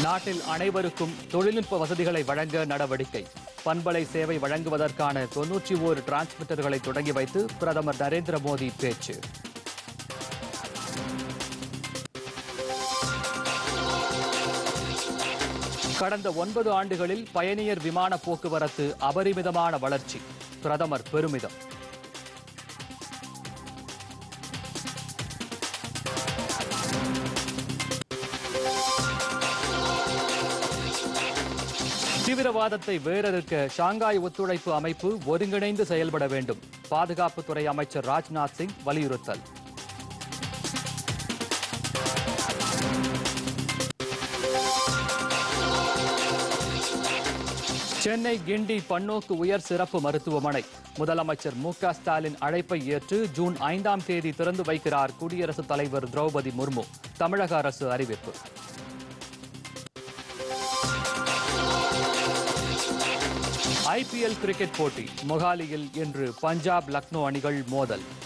நாட்டில் அனைவருக்கும் தொழில்நுட்ப வசதிகளை வழங்க நடவடிக்கை பண்பலை சேவை வழங்குவதற்கான தொன்னூற்றி ஓரு டிரான்ஸ்மிட்டர்களை தொடங்கி வைத்து பிரதமர் நரேந்திர மோடி பேச்சு கடந்த ஒன்பது ஆண்டுகளில் பயணியர் விமான போக்குவரத்து அபரிமிதமான வளர்ச்சி பிரதமர் பெருமிதம் தீவிரவாதத்தை வேரறுக்க ஷாங்காய் ஒத்துழைப்பு அமைப்பு ஒருங்கிணைந்து செயல்பட வேண்டும் பாதுகாப்புத்துறை அமைச்சர் ராஜ்நாத் சிங் வலியுறுத்தல் சென்னை கிண்டி பன்னோக்கு உயர் சிறப்பு மருத்துவமனை முதலமைச்சர் மு க ஸ்டாலின் அழைப்பை ஏற்று ஜூன் ஐந்தாம் தேதி திறந்து வைக்கிறார் குடியரசுத் தலைவர் திரௌபதி முர்மு தமிழக அரசு அறிவிப்பு ஐபிஎல் கிரிக்கெட் போட்டி மொஹாலியில் இன்று பஞ்சாப் லக்னோ அணிகள் மோதல்